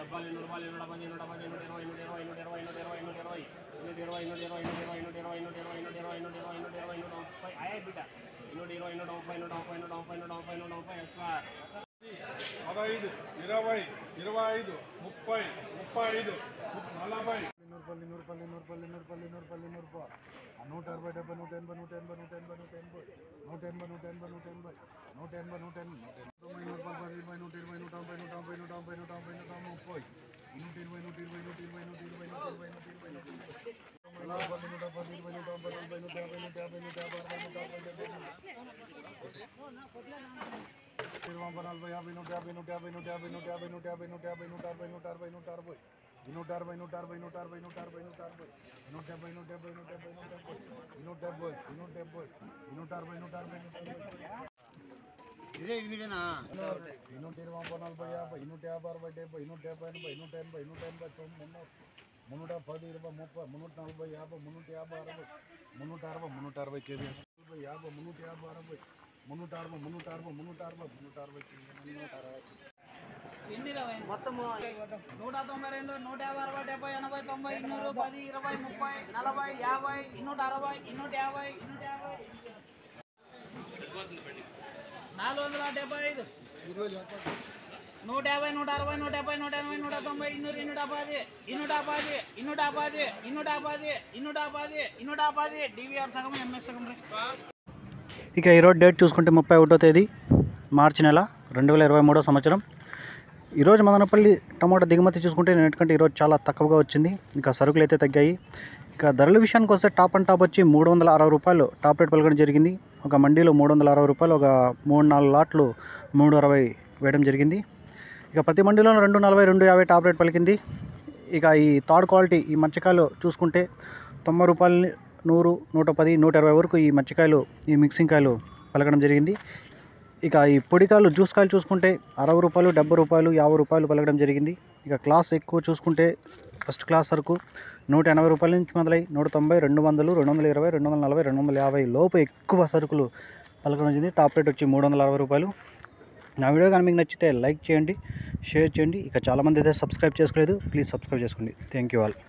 పదహైదు ఇరవై ఇరవై ఐదు ముప్పై ముప్పై ఐదు నలభై నూరుపల్లి నూరుపల్లి నూరుపల్లి నూరుపల్లి నూరుపల్లి నూరుపా నూట అరవై డెబ్బై నూట ఎనభై నూట ఎనభై నూట ఎనభై నూట ఎనభై నూట ఎనభై నూట ఎనభై నూట ఎనభై నూట ఎనభై నూట ఎనభై నూట తొంభై నూట పది ఇరవై నూట ఇరవై నూట ముప్పై నూట ముప్పై నూట ముప్పై నూట ముప్పై నూట ముప్పై నూట ఇరవై నూట ఇరవై నూట ఇరవై నూట ఇరవై నూట ఇరవై నూట ఇరవై నూట ఇరవై నూట పది ఇరవై నూట ముప్పై నలభై నూట యాభై నూట యాభై నూట యాభై అరవై నూట అరవై డెబ్బై ఇరవై నలభై యాభై నూట యాభై నూట యాభై నూట యాభై నూట యాభై నూట యాభై నూట యాభై నూట అరవై నూట అరవై నూట అరవై నూట అరవై నూట అరవై నూట అరవై నూట అరవై నూట అరవై నూట డెబ్బై నూట డెబ్బై నూట డెబ్బై నూట డెబ్బై నూట డెబ్బై నూట డెబ్బై నూట అరవై నూట అరవై నూట అరవై ఇదే ఇదివేనా నూట ఇరవై ముప్పై నలభై యాభై నూట యాభై అరవై డెబ్బై నూట డెబ్బై ఎనభై నూట ఎనభై నూట ఎనభై తొమ్మిది మున్నూరు మున్నూట పది ఇరవై ముప్పై మున్నూట నలభై యాభై మున్నూట యాభై అరవై మున్నూట అరవై మున్నూట అరవై కేజీ నలభై యాభై మున్నూట యాభై అరవై మున్నూట అరవై మున్నూట అరవై మున్నూట అరవై మున్నూట అరవై కేజీ మున్నూట అరవై మొత్తము నూట తొంభై రెండు నూట యాభై అరవై డెబ్బై ఎనభై తొంభై ఇన్నూరు పది ఇరవై ముప్పై నలభై యాభై ఇన్నూట అరవై ఇన్నూట యాభై ఇన్నూట యాభై నాలుగు వందల డెబ్బై ఐదు నూట యాభై నూట అరవై నూట డెబ్బై నూట ఎనభై నూట తొంభై ఇన్నూరు ఇన్నూట పది ఇన్నూట పది ఇన్నూట పది ఇన్నూట పది ఇన్నూట పది ఇన్నూట పది డివిఆర్ సగం ఎంఎస్ సగం రే. ఇక ఈరోజు డేట్ చూసుకుంటే ముప్పై ఒకటో తేదీ మార్చి నెల రెండు వేల ఇరవై మూడో సంవత్సరం ఈరోజు మదనపల్లి టమాటా దిగుమతి చూసుకుంటే ఎందుకంటే ఈరోజు చాలా తక్కువగా వచ్చింది ఇంకా సరుకులు అయితే తగ్గాయి ఇక ధరల విషయానికి వస్తే టాప్ అండ్ టాప్ వచ్చి మూడు వందల అరవై రూపాయలు టాప్ రేట్ పలకడం జరిగింది ఒక మండీలో మూడు వందల అరవై రూపాయలు ఒక మూడు నాలుగు లాట్లు మూడు అరవై వేయడం జరిగింది ఇక ప్రతి మండీలో రెండు నలభై రెండు యాభై టాప్ రేట్ పలికింది ఇక ఈ థర్డ్ క్వాలిటీ ఈ మచ్చకాయలు చూసుకుంటే తొంభై రూపాయలు నూరు నూట పది నూట ఇరవై వరకు ఈ మచ్చికాయలు ఈ మిక్సింగ్ కాయలు పలకడం జరిగింది ఇక ఈ పొడికాయలు జ్యూస్ కాయలు చూసుకుంటే అరవై రూపాయలు డెబ్బై రూపాయలు యాభై రూపాయలు పలకడం జరిగింది ఇక క్లాస్ ఎక్కువ చూసుకుంటే ఫస్ట్ క్లాస్ సరుకు నూట ఎనభై రూపాయల నుంచి మొదలై నూట తొంభై రెండు వందలు రెండు వందల ఇరవై రెండు వందల నలభై రెండు వందల యాభై లోపు ఎక్కువ సరుకులు పలకడం జరిగింది టాప్ రేట్ వచ్చి మూడు వందల అరవై రూపాయలు నా వీడియో కానీ మీకు నచ్చితే లైక్ చేయండి షేర్ చేయండి ఇక చాలామంది అయితే సబ్స్క్రైబ్ చేసుకోలేదు ప్లీజ్ సబ్స్క్రైబ్ చేసుకోండి థ్యాంక్ యూ ఆల్